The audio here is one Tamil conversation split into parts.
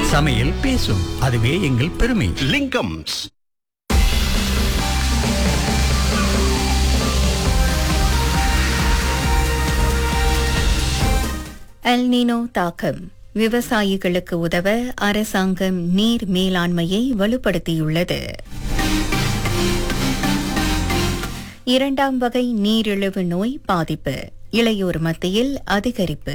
சமையல் பேசும் அதுவே எங்கள் பெருமை லிங்கம்ஸ் எல் நீனோ தாக்கம் விவசாயிகளுக்கு உதவ அரசாங்கம் நீர் மேலாண்மையை வலுப்படுத்தியுள்ளது இரண்டாம் வகை நீரிழிவு நோய் பாதிப்பு இளையோர் மத்தியில் அதிகரிப்பு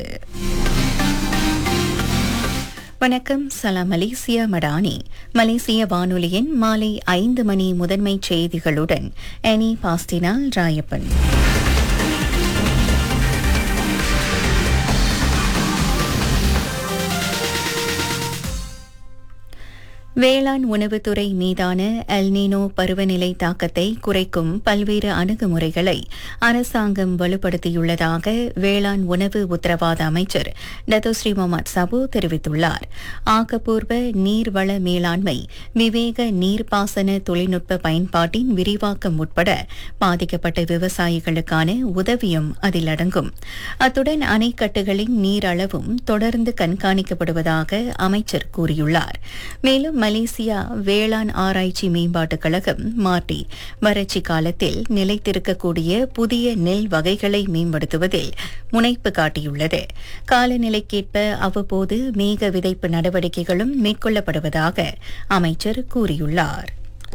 வணக்கம் சலாம் மலேசியா மடானி மலேசிய வானொலியின் மாலை ஐந்து மணி முதன்மைச் செய்திகளுடன் எனி பாஸ்டினால் ராயப்பன் வேளாண் உணவுத்துறை மீதான எல்னினோ பருவநிலை தாக்கத்தை குறைக்கும் பல்வேறு அணுகுமுறைகளை அரசாங்கம் வலுப்படுத்தியுள்ளதாக வேளாண் உணவு உத்தரவாத அமைச்சர் டத்தோஸ்ரீ முகமது சபு தெரிவித்துள்ளார் ஆக்கப்பூர்வ நீர்வள மேலாண்மை விவேக நீர்ப்பாசன தொழில்நுட்ப பயன்பாட்டின் விரிவாக்கம் உட்பட பாதிக்கப்பட்ட விவசாயிகளுக்கான உதவியும் அதில் அடங்கும் அத்துடன் அணைக்கட்டுகளின் நீர் அளவும் தொடர்ந்து கண்காணிக்கப்படுவதாக அமைச்சர் கூறியுள்ளார் மேலும் மலேசியா வேளாண் ஆராய்ச்சி மேம்பாட்டுக் கழகம் மாட்டி வறட்சி காலத்தில் நிலைத்திருக்கக்கூடிய புதிய நெல் வகைகளை மேம்படுத்துவதில் முனைப்பு காட்டியுள்ளது காலநிலைக்கேற்ப அவ்வப்போது மேக விதைப்பு நடவடிக்கைகளும் மேற்கொள்ளப்படுவதாக அமைச்சர் கூறியுள்ளார்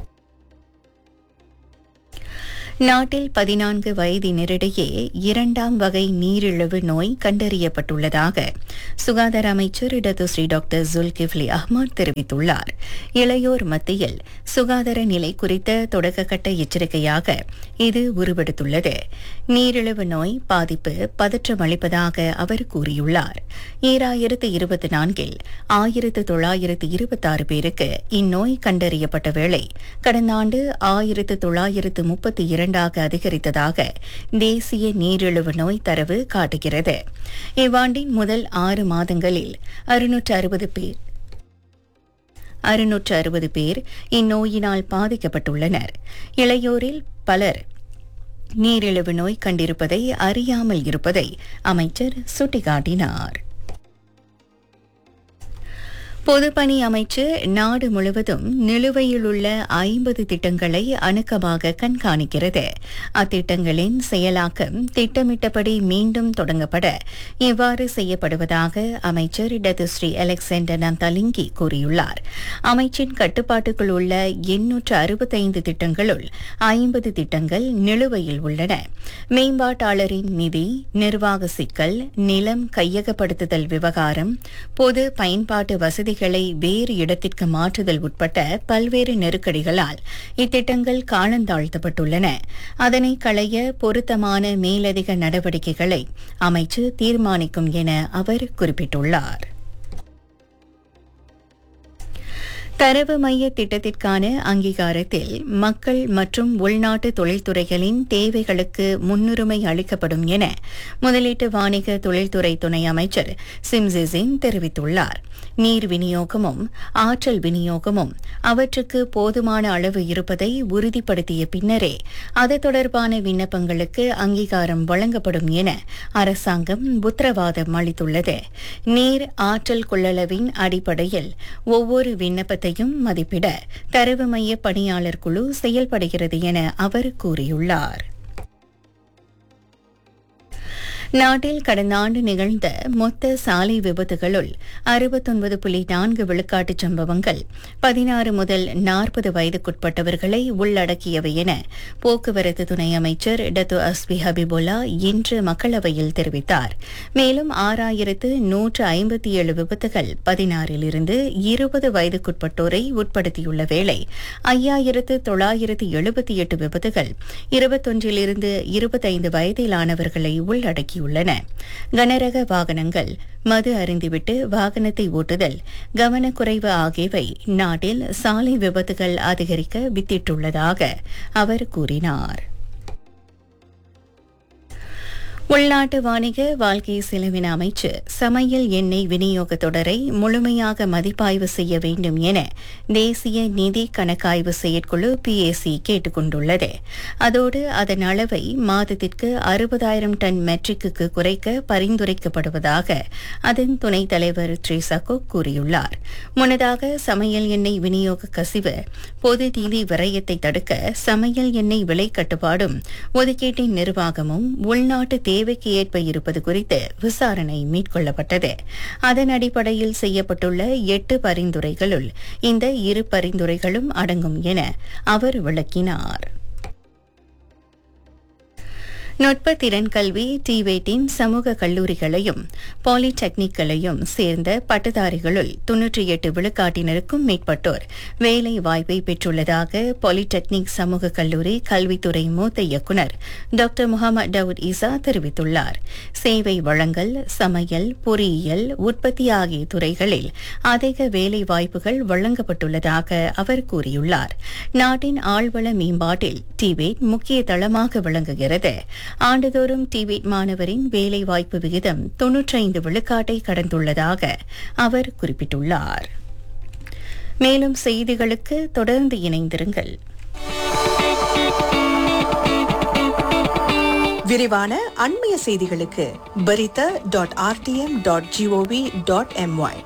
நாட்டில் பதினான்கு வயதினரிடையே இரண்டாம் வகை நீரிழிவு நோய் கண்டறியப்பட்டுள்ளதாக சுகாதார அமைச்சர் இடதுஸ்ரீ டாக்டர் ஜுல்கிஃப்லி அஹ்மத் தெரிவித்துள்ளார் இளையோர் மத்தியில் சுகாதார நிலை குறித்த தொடக்கக்கட்ட எச்சரிக்கையாக இது உருவெடுத்துள்ளது நீரிழிவு நோய் பாதிப்பு பதற்றமளிப்பதாக அவர் கூறியுள்ளார் ஈராயிரத்து இருபத்தி நான்கில் ஆயிரத்து தொள்ளாயிரத்து இருபத்தாறு பேருக்கு இந்நோய் கண்டறியப்பட்ட வேளை கடந்த ஆண்டு ஆயிரத்து தொள்ளாயிரத்து முப்பத்தி இரண்டாக அதிகரித்ததாக தேசிய நீரிழிவு நோய் தரவு காட்டுகிறது இவ்வாண்டின் முதல் ஆறு மாதங்களில் அறுநூற்று அறுபது பேர் அறுநூற்று அறுபது பேர் இந்நோயினால் பாதிக்கப்பட்டுள்ளனர் இளையோரில் பலர் நீரிழிவு நோய் கண்டிருப்பதை அறியாமல் இருப்பதை அமைச்சர் சுட்டிக்காட்டினார் பொதுப்பணி அமைச்சு நாடு முழுவதும் நிலுவையில் உள்ள ஐம்பது திட்டங்களை அணுக்கமாக கண்காணிக்கிறது அத்திட்டங்களின் செயலாக்கம் திட்டமிட்டபடி மீண்டும் தொடங்கப்பட இவ்வாறு செய்யப்படுவதாக அமைச்சர் டத்துஸ்ரீ அலெக்சாண்டர் நந்தாலிங்கி கூறியுள்ளார் அமைச்சின் கட்டுப்பாட்டுக்குள் உள்ள எண்ணூற்று அறுபத்தைந்து திட்டங்களுள் ஐம்பது திட்டங்கள் நிலுவையில் உள்ளன மேம்பாட்டாளரின் நிதி நிர்வாக சிக்கல் நிலம் கையகப்படுத்துதல் விவகாரம் பொது பயன்பாட்டு வசதிகளை வேறு இடத்திற்கு மாற்றுதல் உட்பட்ட பல்வேறு நெருக்கடிகளால் இத்திட்டங்கள் காலந்தாழ்த்தப்பட்டுள்ளன அதனை களைய பொருத்தமான மேலதிக நடவடிக்கைகளை அமைச்சு தீர்மானிக்கும் என அவர் குறிப்பிட்டுள்ளார் தரவு மைய திட்டத்திற்கான அங்கீகாரத்தில் மக்கள் மற்றும் உள்நாட்டு தொழில்துறைகளின் தேவைகளுக்கு முன்னுரிமை அளிக்கப்படும் என முதலீட்டு வாணிக தொழில்துறை துணை அமைச்சர் சிம்ஜிசின் தெரிவித்துள்ளார் நீர் விநியோகமும் ஆற்றல் விநியோகமும் அவற்றுக்கு போதுமான அளவு இருப்பதை உறுதிப்படுத்திய பின்னரே அது தொடர்பான விண்ணப்பங்களுக்கு அங்கீகாரம் வழங்கப்படும் என அரசாங்கம் உத்தரவாதம் அளித்துள்ளது நீர் ஆற்றல் கொள்ளளவின் அடிப்படையில் ஒவ்வொரு விண்ணப்பத்தையும் மதிப்பிட தரவு மைய பணியாளர் குழு செயல்படுகிறது என அவர் கூறியுள்ளார் நாட்டில் கடந்த ஆண்டு நிகழ்ந்த மொத்த சாலை விபத்துகளுள் அறுபத்தொன்பது புள்ளி நான்கு விழுக்காட்டு சம்பவங்கள் பதினாறு முதல் நாற்பது வயதுக்குட்பட்டவர்களை உள்ளடக்கியவை என போக்குவரத்து துணை அமைச்சர் டத்து அஸ்பி ஹபிபுல்லா இன்று மக்களவையில் தெரிவித்தார் மேலும் ஆறாயிரத்து நூற்று ஐம்பத்தி ஏழு விபத்துகள் பதினாறிலிருந்து இருபது வயதுக்குட்பட்டோரை உட்படுத்தியுள்ள வேளை ஐயாயிரத்து தொள்ளாயிரத்து எழுபத்தி எட்டு விபத்துகள் இருபத்தொன்றிலிருந்து இருபத்தைந்து வயதிலானவர்களை உள்ளடக்கி உள்ளன கனரக வாகனங்கள் மது அருந்திவிட்டு வாகனத்தை ஓட்டுதல் கவனக்குறைவு ஆகியவை நாட்டில் சாலை விபத்துகள் அதிகரிக்க வித்திட்டுள்ளதாக அவர் கூறினார் உள்நாட்டு வாணிக வாழ்க்கை செலவின அமைச்சு சமையல் எண்ணெய் விநியோக தொடரை முழுமையாக மதிப்பாய்வு செய்ய வேண்டும் என தேசிய நிதி கணக்காய்வு செயற்குழு பிஏசி கேட்டுக் கொண்டுள்ளது அதோடு அதன் அளவை மாதத்திற்கு அறுபதாயிரம் டன் மெட்ரிக்கு குறைக்க பரிந்துரைக்கப்படுவதாக அதன் துணைத் தலைவர் ட்ரீசாகோ கூறியுள்ளார் முன்னதாக சமையல் எண்ணெய் விநியோக கசிவு பொது நிதி விரயத்தை தடுக்க சமையல் எண்ணெய் விலை கட்டுப்பாடும் ஒதுக்கீட்டின் நிர்வாகமும் உள்நாட்டு தேவைக்கு ஏற்ப இருப்பது குறித்து விசாரணை மேற்கொள்ளப்பட்டது அதன் அடிப்படையில் செய்யப்பட்டுள்ள எட்டு பரிந்துரைகளுள் இந்த இரு பரிந்துரைகளும் அடங்கும் என அவர் விளக்கினார் நுட்ப திறன் கல்வி டிவேட்டின் சமூக கல்லூரிகளையும் பாலிடெக்னிக்களையும் சேர்ந்த பட்டதாரிகளுள் தொன்னூற்றி எட்டு விழுக்காட்டினருக்கும் மேற்பட்டோர் வேலை வாய்ப்பை பெற்றுள்ளதாக பாலிடெக்னிக் சமூக கல்லூரி கல்வித்துறை மூத்த இயக்குநர் டாக்டர் முகமது டவுட் ஈசா தெரிவித்துள்ளார் சேவை வழங்கல் சமையல் பொறியியல் உற்பத்தி ஆகிய துறைகளில் அதிக வேலை வாய்ப்புகள் வழங்கப்பட்டுள்ளதாக அவர் கூறியுள்ளார் நாட்டின் ஆழ்வள மேம்பாட்டில் டிவேட் முக்கிய தளமாக விளங்குகிறது ஆண்டுதோறும் டிவேட் மாணவரின் வேலைவாய்ப்பு விகிதம் தொன்னூற்றைந்து விழுக்காட்டை கடந்துள்ளதாக அவர் குறிப்பிட்டுள்ளார் மேலும் செய்திகளுக்கு தொடர்ந்து இணைந்திருங்கள் விரிவான அண்மைய செய்திகளுக்கு Berita dot RTM dot G O V dot M Y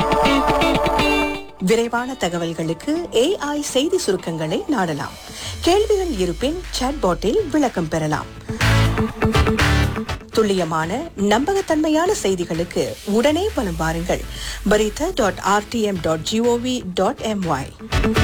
விரைவான தகவல்களுக்கு ஏஐ செய்தி சுருக்கங்களை நாடலாம் கேள்விகள் இருப்பின் சாட்பாட்டில் விளக்கம் பெறலாம் துல்லியமான நம்பகத்தன்மையான செய்திகளுக்கு உடனே வலம் வாருங்கள் Berita dot RTM dot G O V dot M Y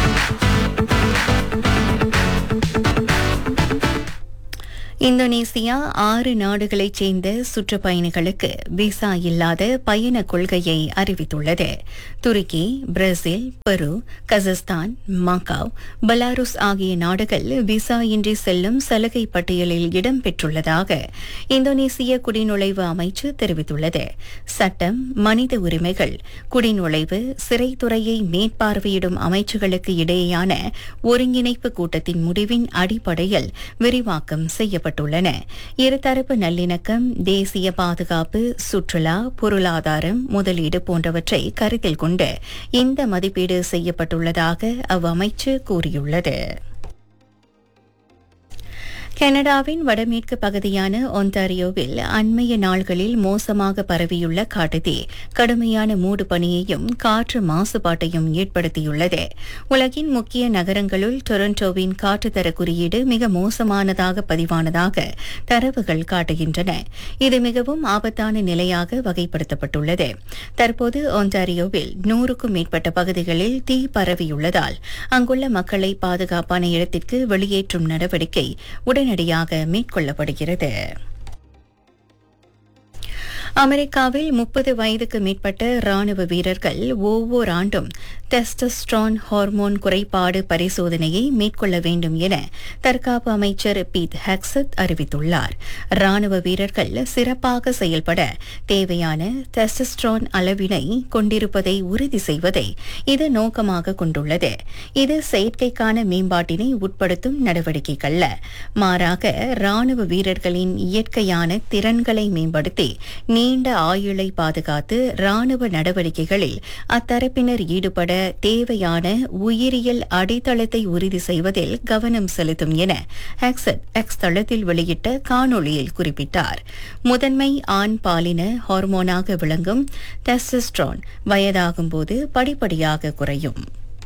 Indonesia ஆறு நாடுகளைச் சேர்ந்த சுற்றுப்பயணிகளுக்கு விசா இல்லாத பயண கொள்கையை அறிவித்துள்ளது துருக்கி பிரேசில் பெரு கசஸ்தான் மக்காவ் பெலாருஸ் ஆகிய நாடுகள் விசா இன்றி செல்லும் சலுகை பட்டியலில் இடம்பெற்றுள்ளதாக இந்தோனேசிய குடிநுழைவு அமைச்சு தெரிவித்துள்ளது சட்டம் மனித உரிமைகள் குடிநுழைவு சிறைத்துறையை மேற்பார்வையிடும் அமைச்சுகளுக்கு இடையேயான ஒருங்கிணைப்பு கூட்டத்தின் முடிவின் அடிப்படையில் விரிவாக்கம் செய்யப்பட்டது செய்யப்பட்டுள்ளன இருதரப்பு நல்லிணக்கம் தேசிய பாதுகாப்பு சுற்றுலா பொருளாதாரம் முதலீடு போன்றவற்றை கருத்தில் கொண்டு இந்த மதிப்பீடு செய்யப்பட்டுள்ளதாக அவ்வமைச்சு கூறியுள்ளது கனடாவின் வடமேற்கு பகுதியான ஒன்டாரியோவில் அண்மைய நாள்களில் மோசமாக பரவியுள்ள காட்டுத்தீ கடுமையான மூடு பனியையும் காற்று மாசுபாட்டையும் ஏற்படுத்தியுள்ளது உலகின் முக்கிய நகரங்களுள் டொரண்டோவின் காற்றுத்தர குறியீடு மிக மோசமானதாக பதிவானதாக தரவுகள் காட்டுகின்றன இது மிகவும் ஆபத்தான நிலையாக வகைப்படுத்தப்பட்டுள்ளது தற்போது ஒன்டாரியோவில் நூறுக்கும் மேற்பட்ட பகுதிகளில் தீ பரவியுள்ளதால் அங்குள்ள மக்களை பாதுகாப்பான இடத்திற்கு வெளியேற்றும் நடவடிக்கை உடன் உடனடியாக மேற்கொள்ளப்படுகிறது அமெரிக்காவில் முப்பது வயதுக்கு மேற்பட்ட ராணுவ வீரர்கள் ஒவ்வொரு ஆண்டும் டெஸ்டஸ்ட்ரான் ஹார்மோன் குறைபாடு பரிசோதனையை மேற்கொள்ள வேண்டும் என தற்காப்பு அமைச்சர் பீத் ஹெக்ஸத் அறிவித்துள்ளார் ராணுவ வீரர்கள் சிறப்பாக செயல்பட தேவையான டெஸ்டஸ்ட்ரான் அளவினை கொண்டிருப்பதை உறுதி செய்வதை இது நோக்கமாக கொண்டுள்ளது இது செயற்கைக்கான மேம்பாட்டினை உட்படுத்தும் நடவடிக்கைகள் மாறாக ராணுவ வீரர்களின் இயற்கையான திறன்களை மேம்படுத்தி நீண்ட ஆயுளை பாதுகாத்து ராணுவ நடவடிக்கைகளில் அத்தரப்பினர் ஈடுபட தேவையான உயிரியல் அடித்தளத்தை உறுதி செய்வதில் கவனம் செலுத்தும் என ஹெக்ஸட் எக்ஸ் தளத்தில் வெளியிட்ட காணொளியில் குறிப்பிட்டார் முதன்மை ஆண் பாலின ஹார்மோனாக விளங்கும் டெஸ்டஸ்ட்ரான் வயதாகும்போது படிப்படியாக குறையும்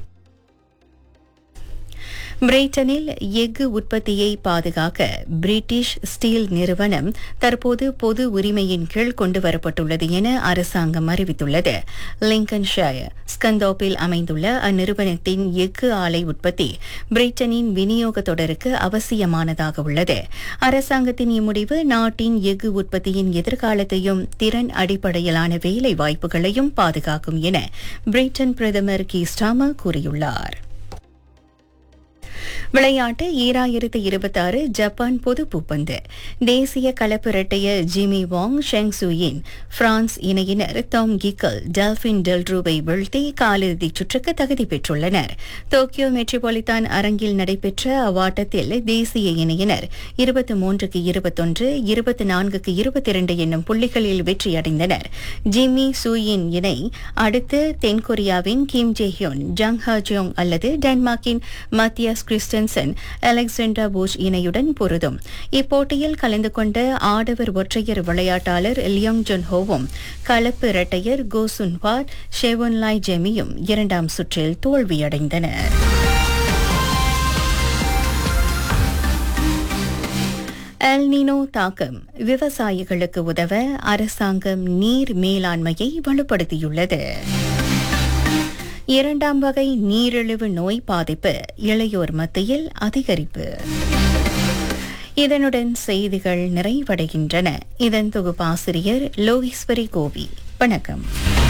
பிரிட்டனில் எஃகு உற்பத்தியை பாதுகாக்க பிரிட்டிஷ் ஸ்டீல் நிறுவனம் தற்போது பொது உரிமையின் கீழ் கொண்டுவரப்பட்டுள்ளது என அரசாங்கம் அறிவித்துள்ளது லிங்கன்ஷயர் ஸ்கந்தோப்பில் அமைந்துள்ள அந்நிறுவனத்தின் எஃகு ஆலை உற்பத்தி பிரிட்டனின் விநியோக தொடருக்கு அவசியமானதாக உள்ளது அரசாங்கத்தின் இம்முடிவு நாட்டின் எஃகு உற்பத்தியின் எதிர்காலத்தையும் திறன் அடிப்படையிலான வேலை வாய்ப்புகளையும் பாதுகாக்கும் என பிரிட்டன் பிரதமர் கீஸ்டாமர் கூறியுள்ளார் விளையாட்டு ஈராயிரத்து இருபத்தாறு ஜப்பான் பொது பூப்பந்து தேசிய கலப்பு இரட்டையர் Jimmy Wong Sheng Suyin France இணையினர் டாம் கிக்கல் டெல்பின் டெல்ட்ரூவை வீழ்த்தி காலிறுதிச் சுற்றுக்கு தகுதி பெற்றுள்ளனர் டோக்கியோ மெட்ரோபாலித்தான் அரங்கில் நடைபெற்ற அவ்வாட்டத்தில் தேசிய இணையினர் இருபத்தி மூன்றுக்கு இருபத்தொன்று இருபத்தி நான்குக்கு இருபத்தி இரண்டு என்னும் புள்ளிகளில் வெற்றியடைந்தனர் ஜிம்மி சூயின் இணை அடுத்து தென்கொரியாவின் Kim Jae Hyeon Jung Ha Jeong அல்லது டென்மார்க்கின் மத்தியாஸ் கிறிஸ்டன்சன் அலெக்சாண்டர் போஷ் இணையுடன் பொருதும் இப்போட்டியில் கலந்து கொண்ட ஆடவர் ஒற்றையர் விளையாட்டாளர் லியோங் ஜொன் ஹோவும் கலப்பு இரட்டையர் கோ சுன்வாட் ஷெவன்லாய் ஜெமியும் இரண்டாம் சுற்றில் தோல்வியடைந்தனர் எல் நீனோ தாக்கம் விவசாயிகளுக்கு உதவ அரசாங்கம் நீர் மேலாண்மையை வலுப்படுத்தியுள்ளது இரண்டாம் வகை நீரிழிவு நோய் பாதிப்பு இளையோர் மத்தியில் அதிகரிப்பு இதனுடன் செய்திகள் நிறைவடைகின்றன இதன் தொகுப்பாசிரியர் லோகேஸ்வரி கோவி வணக்கம்